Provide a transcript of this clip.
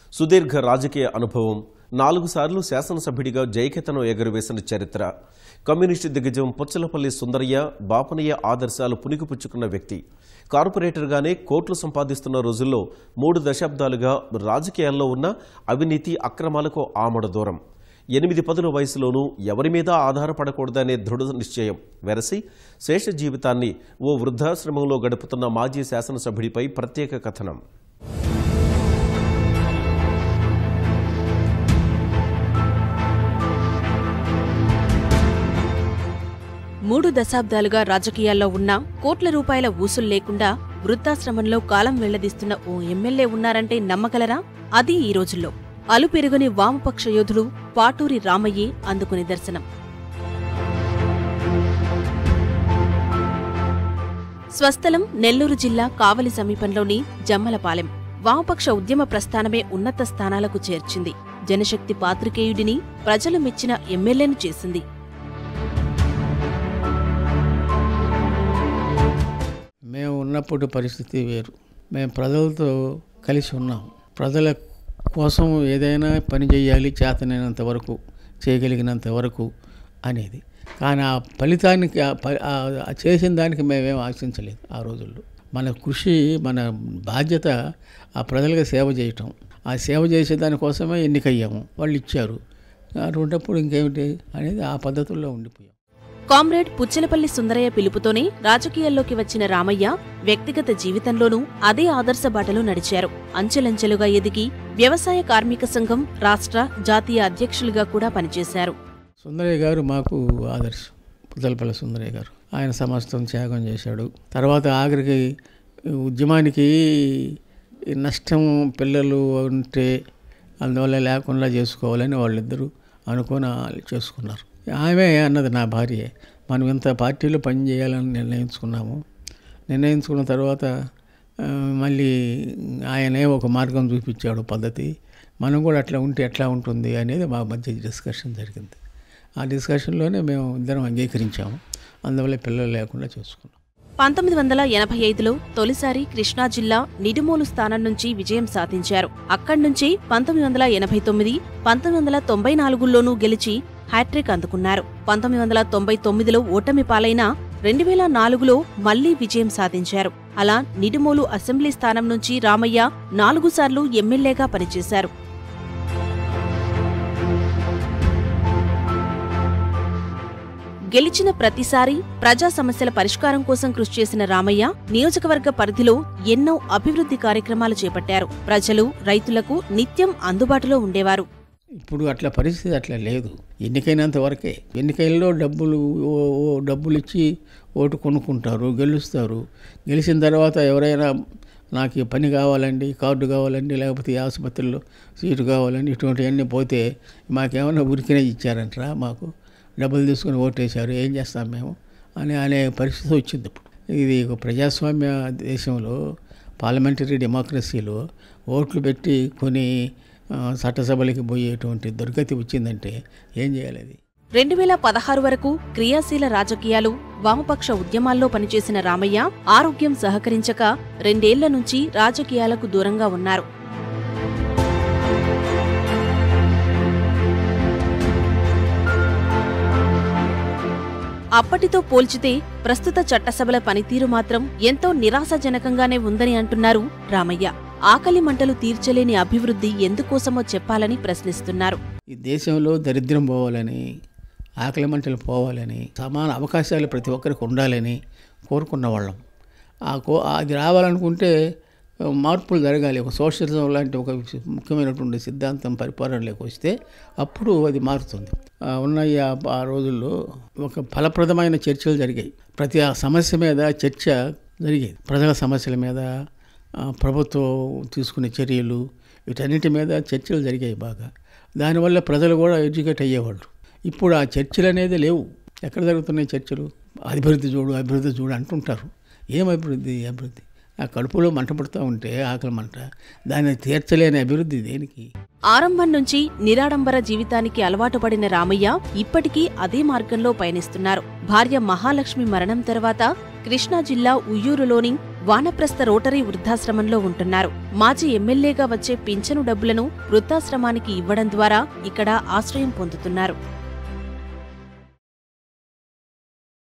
సుదీర్ఘ రాజకీయ అనుభవం నాలుగు సార్లు శాసనసభ్యుడిగా జయకేతనం ఎగురవేసిన చరిత్ర కమ్యూనిస్టు దిగ్గజం పుచ్చలపల్లి సుందరయ్య బాపనయ్య ఆదర్శాలు పుణికిపుచ్చుకున్న వ్యక్తి కార్పొరేటర్గానే కోట్లు సంపాదిస్తున్న రోజుల్లో మూడు దశాబ్దాలుగా రాజకీయాల్లో ఉన్న అవినీతి అక్రమాలకు ఆమడ దూరం ఎనిమిది పదుల వయసులోనూ ఎవరి మీద ఆధారపడకూడదనే దృఢ నిశ్చయం వెరసి శేష జీవితాన్ని ఓ వృద్ధాశ్రమంలో గడుపుతున్న మాజీ శాసనసభ్యుడిపై ప్రత్యేక కథనం మూడు దశాబ్దాలుగా రాజకీయాల్లో ఉన్న కోట్ల రూపాయల ఊసులు లేకుండా వృద్ధాశ్రమంలో కాలం వెళ్లదీస్తున్న ఓ ఎమ్మెల్యే ఉన్నారంటే నమ్మగలరా అది ఈ రోజుల్లో అలుపెరుగని వామపక్ష యోధుడు పాటూరి రామయ్యే అందుకు నిదర్శనం స్వస్థలం నెల్లూరు జిల్లా కావలి సమీపంలోని జమ్మలపాలెం వామపక్ష ఉద్యమ ప్రస్థానమే ఉన్నత స్థానాలకు చేర్చింది జనశక్తి పాత్రికేయుడిని ప్రజలు మెచ్చిన ఎమ్మెల్యేను చేసింది మేము ఉన్నప్పుడు పరిస్థితి వేరు మేము ప్రజలతో కలిసి ఉన్నాం ప్రజల కోసం ఏదైనా పని చేయాలి చేతనైనంత వరకు చేయగలిగినంత వరకు అనేది కానీ ఆ ఫలితానికి ఆ ప- ఆ- ఆ చేసిన దానికి మేమేం ఆశించలేదు ఆ రోజుల్లో మన కృషి మన బాధ్యత ఆ ప్రజలకు సేవ చేయటం ఆ సేవ చేసే దానికోసమే ఎన్నికయ్యాము వాళ్ళు ఇచ్చారు అటువంటిప్పుడు ఇంకేమిటి అనేది ఆ పద్ధతుల్లో ఉండిపోయాం కామ్రేడ్ పుచ్చలపల్లి సుందరయ్య పిలుపుతోనే రాజకీయాల్లోకి వచ్చిన రామయ్య వ్యక్తిగత జీవితంలోనూ అదే ఆదర్శ బాటలో నడిచారు అంచెలంచెలుగా ఎదిగి వ్యవసాయ కార్మిక సంఘం రాష్ట్ర జాతీయ అధ్యక్షులుగా కూడా పనిచేశారు సుందరయ్య గారు మాకు ఆదర్శం పుతలపల్లి సుందరయ్య గారు ఆయన సమస్తం త్యాగం చేశాడు తర్వాత ఆఖరికి ఉద్యమానికి ఈ నష్టం పిల్లలు ఉంటే అందువల్ల లేకుండా చేసుకోవాలని వాళ్ళిద్దరూ అనుకుని చేసుకున్నారు ఆమె అన్నది నా భార్య మనం ఇంత పార్టీలో పని చేయాలని నిర్ణయించుకున్నాము నిర్ణయించుకున్న తర్వాత ఆ, మళ్ళీ ఆయనే ఒక మార్గం చూపించాడు పద్ధతి మనం కూడా అట్లా ఉంటే ఎట్లా ఉంటుంది అనేది మా మధ్య డిస్కషన్ జరిగింది ఆ డిస్కషన్లోనే మేము ఇద్దరం అంగీకరించాము అందువల్ల పిల్లలు లేకుండా చూసుకున్నాం పంతొమ్మిది వందల ఎనభై ఐదులో తొలిసారి కృష్ణా జిల్లా నిడుమోలు స్థానం నుంచి విజయం సాధించారు అక్కడి నుంచి పంతొమ్మిది వందల ఎనభై తొమ్మిది పంతొమ్మిది వందల తొంభై నాలుగుల్లోనూ గెలిచి హ్యాట్రిక్ అందుకున్నారు పంతొమ్మిది వందల తొంభై తొమ్మిదిలో ఓటమి పాలైన రెండు వేల నాలుగులో మళ్లీ విజయం సాధించారు అలా నిడుమోలు అసెంబ్లీ స్థానం నుంచి రామయ్య నాలుగు సార్లు ఎమ్మెల్యేగా పనిచేశారు గెలిచిన ప్రతిసారి ప్రజా సమస్యల పరిష్కారం కోసం కృషి చేసిన రామయ్య నియోజకవర్గ పరిధిలో ఎన్నో అభివృద్ధి కార్యక్రమాలు చేపట్టారు ప్రజలు రైతులకు నిత్యం అందుబాటులో ఉండేవారు ఇప్పుడు అట్లా పరిస్థితి అట్లా లేదు ఎన్నికైనంత వరకే ఎన్నికల్లో డబ్బులు ఓ- ఓ డబ్బులు ఇచ్చి ఓటు కొనుక్కుంటారు గెలుస్తారు గెలిచిన తర్వాత ఎవరైనా నాకు ఈ పని కావాలండి కార్డు కావాలండి లేకపోతే ఈ ఆసుపత్రిలో సీటు కావాలండి ఇటువంటివన్నీ పోతే మాకేమైనా ఉరికినే ఇచ్చారంటరా మాకు డబ్బులు తీసుకుని ఓటేశారు ఏం చేస్తాం మేము అని అనే పరిస్థితి వచ్చింది ఇప్పుడు ఇది ఒక ప్రజాస్వామ్య దేశంలో పార్లమెంటరీ డెమోక్రసీలో ఓట్లు పెట్టి కొని ఆ, చట్టసభలకి పోయేటువంటి దుర్గతి వచ్చిందంటే ఏం చేయాలి అది రెండు వేల పదహారు వరకు క్రియాశీల రాజకీయాలు వామపక్ష ఉద్యమాల్లో పనిచేసిన రామయ్య ఆరోగ్యం సహకరించక రెండేళ్ల నుంచి రాజకీయాలకు దూరంగా ఉన్నారు అప్పటితో పోల్చితే ప్రస్తుత చట్టసభల పనితీరు మాత్రం ఎంతో నిరాశాజనకంగానే ఉందని అంటున్నారు రామయ్య ఆకలి మంటలు తీర్చలేని అభివృద్ధి ఎందుకోసమో చెప్పాలని ప్రశ్నిస్తున్నారు ఈ దేశంలో దరిద్రం పోవాలని ఆకలి మంటలు పోవాలని సమాన అవకాశాలు ప్రతి ఒక్కరికి ఉండాలని కోరుకున్న వాళ్ళం ఆ కో అది రావాలనుకుంటే ఆ, మార్పులు జరగాలి ఒక సోషలిజం లాంటి ఒక ముఖ్యమైనటువంటి సిద్ధాంతం పరిపాలనలోకి వస్తే అప్పుడు అది మారుతుంది ఆ, ఉన్న ఈ ఆ- ఆ రోజుల్లో ఒక ఫలప్రదమైన చర్చలు జరిగాయి ప్రతి ఆ సమస్య మీద చర్చ జరిగేది ప్రజల సమస్యల మీద ఆ, ప్రభుత్వం తీసుకునే చర్యలు వీటన్నిటి మీద చర్చలు జరిగాయి బాగా దానివల్ల ప్రజలు కూడా ఎడ్యుకేట్ అయ్యేవాళ్ళు ఇప్పుడు ఆ చర్చలు అనేది లేవు ఎక్కడ జరుగుతున్నాయి చర్చలు అభివృద్ధి చూడు అభివృద్ధి చూడు అంటుంటారు ఏం అభివృద్ధి అభివృద్ధి ఆ కడుపులో మంట పుడుతూ ఉంటే ఆకలి మంట దాన్ని తీర్చలేని అభివృద్ధి దేనికి ఆరంభం నుంచి నిరాడంబర జీవితానికి అలవాటు పడిన రామయ్య ఇప్పటికీ అదే మార్గంలో పయనిస్తున్నారు భార్య మహాలక్ష్మి మరణం తర్వాత కృష్ణా జిల్లా ఉయ్యూరులోని వానప్రస్థ రోటరీ వృద్ధాశ్రమంలో ఉంటున్నారు మాజీ ఎమ్మెల్యేగా వచ్చే పింఛను డబ్బులను వృద్ధాశ్రమానికి ఇవ్వడం ద్వారా ఇక్కడ ఆశ్రయం పొందుతున్నారు